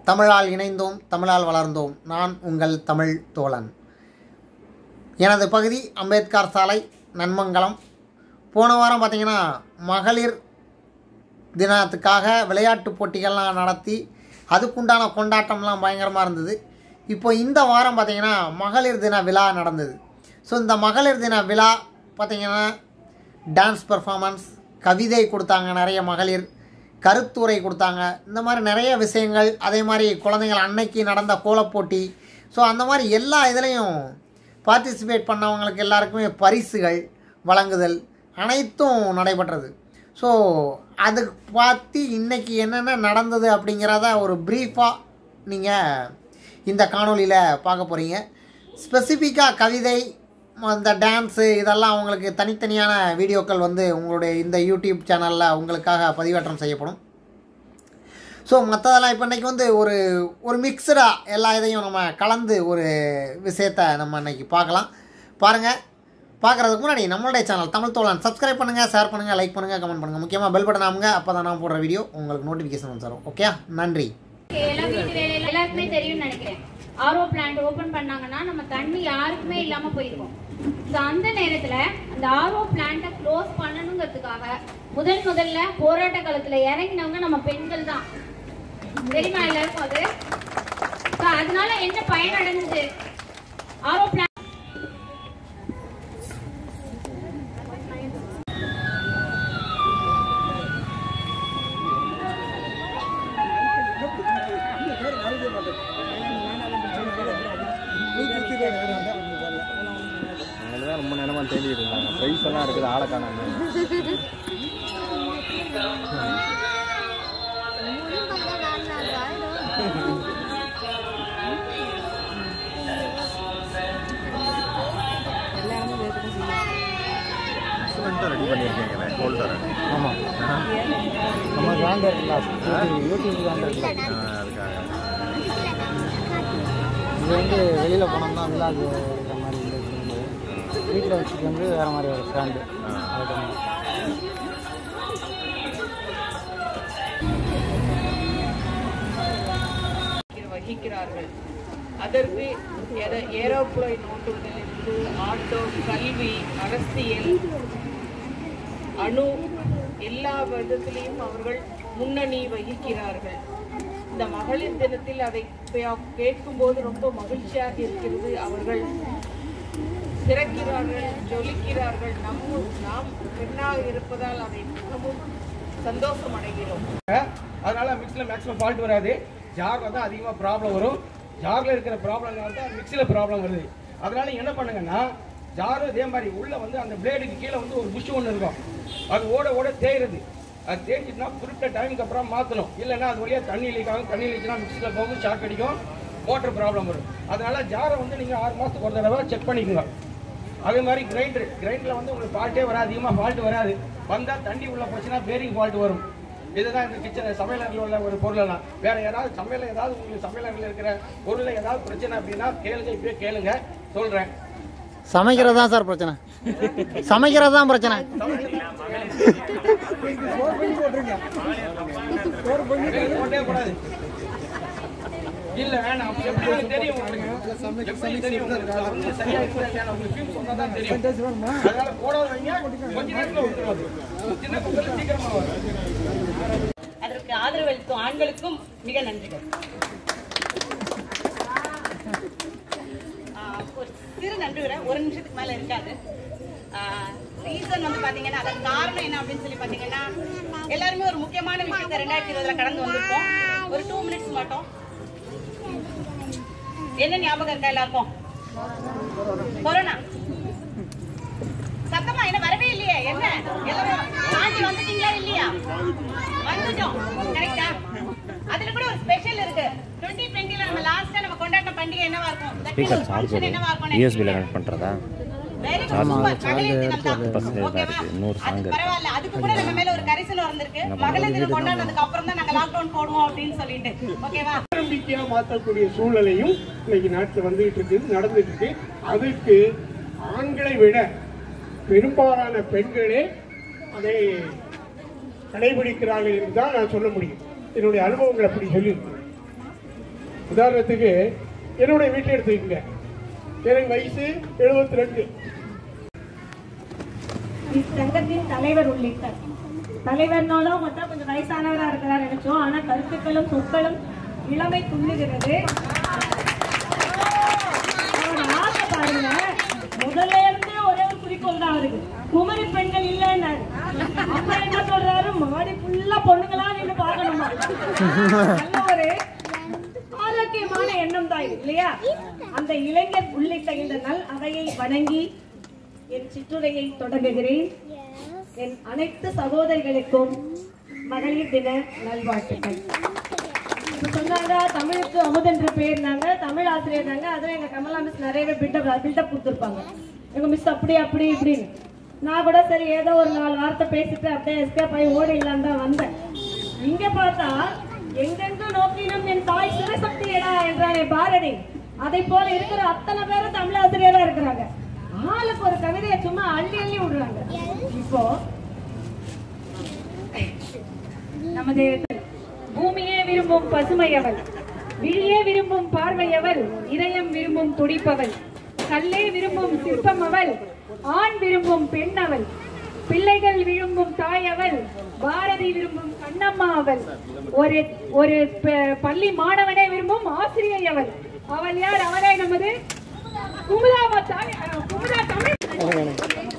தமிழால் இணைந்தோம் தமிழால் வளர்ந்தோம் நான் உங்கள் தமிழ் தோழன் எனது பகுதி அம்பேத்கர் சாலை நன்மங்கலம் போன வாரம் பார்த்திங்கன்னா மகளிர் தினத்துக்காக விளையாட்டு போட்டிகள்லாம் நடத்தி அதுக்குண்டான கொண்டாட்டம்லாம் பயங்கரமாக இருந்தது இப்போ இந்த வாரம் பார்த்திங்கன்னா மகளிர் தின விழா நடந்தது ஸோ இந்த மகளிர் தின விழா பார்த்திங்கன்னா டான்ஸ் பெர்ஃபார்மன்ஸ் கவிதை கொடுத்தாங்க நிறைய மகளிர் கருத்துரை கொடுத்தாங்க இந்த மாதிரி நிறைய விஷயங்கள் அதே மாதிரி குழந்தைகள் அன்னைக்கு நடந்த கோலப்போட்டி ஸோ அந்த மாதிரி எல்லா இதுலேயும் பார்ட்டிசிபேட் பண்ணவங்களுக்கு எல்லாருக்குமே பரிசுகள் வழங்குதல் அனைத்தும் நடைபெற்றது ஸோ அது பார்த்து இன்றைக்கி என்னென்ன நடந்தது அப்படிங்கிறத ஒரு ப்ரீஃபாக நீங்கள் இந்த காணொளியில் பார்க்க போகிறீங்க ஸ்பெசிஃபிக்காக கவிதை அந்த டான்ஸு இதெல்லாம் அவங்களுக்கு தனித்தனியான வீடியோக்கள் வந்து உங்களுடைய இந்த யூடியூப் சேனலில் உங்களுக்காக பதிவேற்றம் செய்யப்படும் ஸோ மற்றதெல்லாம் இப்போ இன்றைக்கி வந்து ஒரு ஒரு மிக்சடாக எல்லா இதையும் நம்ம கலந்து ஒரு விஷயத்தை நம்ம இன்றைக்கி பார்க்கலாம் பாருங்கள் பார்க்குறதுக்கு முன்னாடி நம்மளுடைய சேனல் தமிழ் தோழன் சப்ஸ்கிரைப் பண்ணுங்கள் ஷேர் பண்ணுங்கள் லைக் பண்ணுங்கள் கமெண்ட் பண்ணுங்கள் முக்கியமாக பெல் பட்டன் ஆமுங்க அப்போ தான் நான் போடுற வீடியோ உங்களுக்கு நோட்டிஃபிகேஷன் வந்து தரும் ஓகே நன்றி எல்லாம் வீட்டு வேலையில எல்லாருக்குமே தெரியும்னு நினைக்கிறேன் ஆர்ஓ பிளான்ட் ஓபன் பண்ணாங்கன்னா நம்ம தண்ணி யாருக்குமே இல்லாம போயிருக்கும் ஸோ அந்த நேரத்துல அந்த ஆர்ஓ பிளான்ட்டை க்ளோஸ் பண்ணணுங்கிறதுக்காக முதல் முதல்ல போராட்ட காலத்துல இறங்கினவங்க நம்ம பெண்கள் தான் தெரியுமா எல்லாருக்கும் அது So, அதனால என்ன பயன் அடைஞ்சது ஆர்ஓ பிளான் அவங்களுக்கு தான் ரொம்ப நேரமாக தேடிட்டு இருந்தாங்க ப்ரைஸ் எல்லாம் இருக்குது ஆளை காணாம ரெடி பண்ணியிருக்கீங்களே ஹோல்டர் ஆமாம் நம்ம காண்ட இருக்கலாம் யூடியூப் காண்ட இருக்கலாம் அதுக்காக இது வந்து வெளியில் போனோம்னா விழாக்கு இருக்கிற மாதிரி இருந்தது வீட்டில் வச்சுட்டு வந்து வேறு மாதிரி ஒரு ஸ்டாண்டு வகிக்கிறார்கள் அதற்கு எத- ஏரோப்ளேன் ஓட்டுவதிலிருந்து ஆட்டோ கல்வி அரசியல் அணு எல்லா விதத்திலையும் அவர்கள் முன்னணி வகிக்கிறார்கள் இந்த மகளிர் தினத்தில் அதை பே- கேட்கும்போது ரொம்ப மகிழ்ச்சியாக இருக்கிறது அவர்கள் சிறக்கிறார்கள் ஜொலிக்கிறார்கள் நம்ம நாம் பெண்ணாக இருப்பதால் அதை மிகவும் சந்தோஷம் அடைகிறோம் அதனால மிக்ஸில் மேக்ஸிமம் ஃபால்ட் வராது ஜாரில் தான் அதிகமாக ப்ராப்ளம் வரும் ஜாரில் இருக்கிற ப்ராப்ளம்னால தான் மிக்ஸியில் ப்ராப்ளம் வருது அதனால என்ன பண்ணுங்கன்னா ஜாரும் இதே மாதிரி உள்ள வந்து அந்த பிளேடுக்கு கீழே வந்து ஒரு புஷ் ஒன்று இருக்கும் அது ஓட ஓட தேய்றது அது தேய்ச்சிட்டுனா குறிப்பிட்ட டைமுக்கு அப்புறம் மாற்றணும் இல்லைன்னா அது வழியாக தண்ணி லீக் ஆகும் தண்ணி லீக்னா மிக்ஸில் போகும் ஷாக் அடிக்கும் மோட்டர் ப்ராப்ளம் வரும் அதனால ஜாரை வந்து நீங்கள் ஆறு மாதத்துக்கு ஒரு தடவை செக் பண்ணிக்கோங்க அதே மாதிரி கிரைண்டர் கிரைண்டரில் வந்து உங்களுக்கு ஃபால்ட்டே வராது அதிகமாக ஃபால்ட் வராது வந்தால் தண்ணி உள்ள போச்சுன்னா பேரிங் ஃபால்ட் வரும் இதுதான் இந்த கிச்சன் சமையலறையில் உள்ள ஒரு பொருளெல்லாம் வேற யாராவது சமையல் ஏதாவது உங்களுக்கு சமையலறையில் இருக்கிற பொருளில் ஏதாவது பிரச்சனை அப்படின்னா கேளுங்க இப்பயே கேளுங்க சொல்கிறேன் சமைக்கிறது தான் சார் பிரச்சனை சமைக்கிறது தான் பிரச்சனை போட்டே கூடாது இல்ல வேணாம் எப்படி தெரியும் உங்களுக்கு எப்படி தெரியும் உங்களுக்கு அது வந்து சரியா இருக்குதா இல்லையா உங்களுக்கு feel சொன்னா தான் தெரியும் அதனால போடாத வைங்க கொஞ்ச நேரத்துல விட்டுருவாது சின்ன குக்கர்ல சீக்கிரமா வரும் அதற்கு ஆதரவளிக்கும் ஆண்களுக்கும் மிக நன்றிகள் ஆஹ் ஒரு சிறு நன்றி உரை ஒரு நிமிஷத்துக்கு மேல இருக்காது ரீசன் வந்து பாத்தீங்கன்னா அதன் காரணம் என்ன அப்படின்னு சொல்லி பாத்தீங்கன்னா எல்லாருமே ஒரு முக்கியமான விஷயத்தை ரெண்டாயிரத்தி இருபதுல கடந்து வந்திருக்கோம் ஒரு டூ மினிட்ஸ் மட்டும் என்ன ஞாபகம் இருக்கா எல்லாருக்கும் கொரோனா சத்தமா என்ன வரவே இல்லையே என்ன எல்லாரும் தாண்டி வந்துட்டீங்களா இல்லையா வந்துட்டோம் கரெக்டா அதுல கூட ஒரு ஸ்பெஷல் இருக்கு 2020 ல நம்ம லாஸ்டா நம்ம கொண்டாடின பண்டிகை என்னவா இருக்கும் That means ஒரு function என்னவா இருக்கும் யூஎஸ்பியில் கனெக்ட் பண்ணுறதா Very good, super. மகளிர் தினம் தான். பசங்க Okay வா? இருக்கு. நூறு அது song இருக்கு. பரவாயில்ல அதுக்கு கூட நம்ம மேல ஒரு கரிசனம் வந்திருக்கு மகளிர் தினம் கொண்டாடுனதுக்கு அப்புறம் தான் நாங்க லாக்டவுன் போடுவோம் அப்படின்னு சொல்லிட்டு ஓகேவா நம்பிக்கையா மாற்றக்கூடிய சூழ்நிலையும் இன்னைக்கு நாட்டில் வந்துகிட்டு இருக்கு நடந்துட்டு இருக்கு அதுக்கு ஆண்களை விட பெரும்பாலான பெண்களே அதை கடைபிடிக்கிறார்கள் என்று தான் நான் சொல்ல முடியும் என்னுடைய அனுபவங்கள் அப்படி சொல்லியிருக்கு உதாரணத்துக்கு என்னுடைய வீட்டை எடுத்துக்கங்க எனக்கு வயசு எழுபத்தி ரெண்டு இச்சங்கத்தின் தலைவர் உள்ளிட்ட தலைவர்னாலும் பார்த்தா கொஞ்சம் வயசானவரா இருக்கிறார் நினைச்சோம் ஆனா கருத்துக்களும் சொற்களும் இளமை துள்ளுகிறது அவரோட ஆசை பாருங்க முதல்ல இருந்தே ஒரே ஒரு குறிக்கோள் தான் அவருக்கு குமரி பெண்கள் இல்லைன்னாரு அப்புறம் என்ன சொல்றாரு மாடி ஃபுல்லா பொண்ணுங்களா நின்று பார்க்கணுமா நல்ல ஒரு ஆரோக்கியமான எண்ணம் தான் இது இல்லையா அந்த இளைஞர் உள்ளிட்ட இந்த நல் அவையை வணங்கி என் சிற்றுரையை தொடங்குகிறேன் என் அனைத்து சகோதரிகளுக்கும் மகளிர் தின நல்வாழ்த்துக்கள் இப்ப சொன்னாங்க தமிழுக்கு அமுதென்று பேர்னாங்க தமிழ் ஆசிரியர் தாங்க அதுல எங்க கமலா மிஸ் நிறையவே பில்டப் பில்டப் கொடுத்துருப்பாங்க எங்க மிஸ் அப்படி அப்படி இப்படின்னு நான் கூட சரி ஏதோ ஒரு நாலு வார்த்தை பேசிட்டு அப்படியே எஸ்கேப் ஆகி ஓடிடலான்னு தான் வந்தேன் இங்க பார்த்தா எங்கெங்க நோக்கினும் என் தாய் சிவசக்தி எடா என்றானே பாரதி அதை போல இருக்கிற அத்தனை பேரும் தமிழ் ஆசிரியரா இருக்கிறாங்க ஆளுக்கு ஒரு கவிதையை சும்மா அள்ளி அள்ளி விடுறாங்க இப்போ நமது பூமியே விரும்பும் பசுமையவள் விழியே விரும்பும் பார்வையவள் இதயம் விரும்பும் துடிப்பவள் கல்லே விரும்பும் சிற்பம் அவள் ஆண் விரும்பும் பெண் அவள் பிள்ளைகள் விரும்பும் தாய் அவள் பாரதி விரும்பும் கண்ணம்மா அவள் ஒரு ஒரு ப- பள்ளி மாணவனே விரும்பும் ஆசிரியை அவள் அவள் யார் அவளே நமது குமுதாவா தாய் அஹ், குமுதா தமிழ்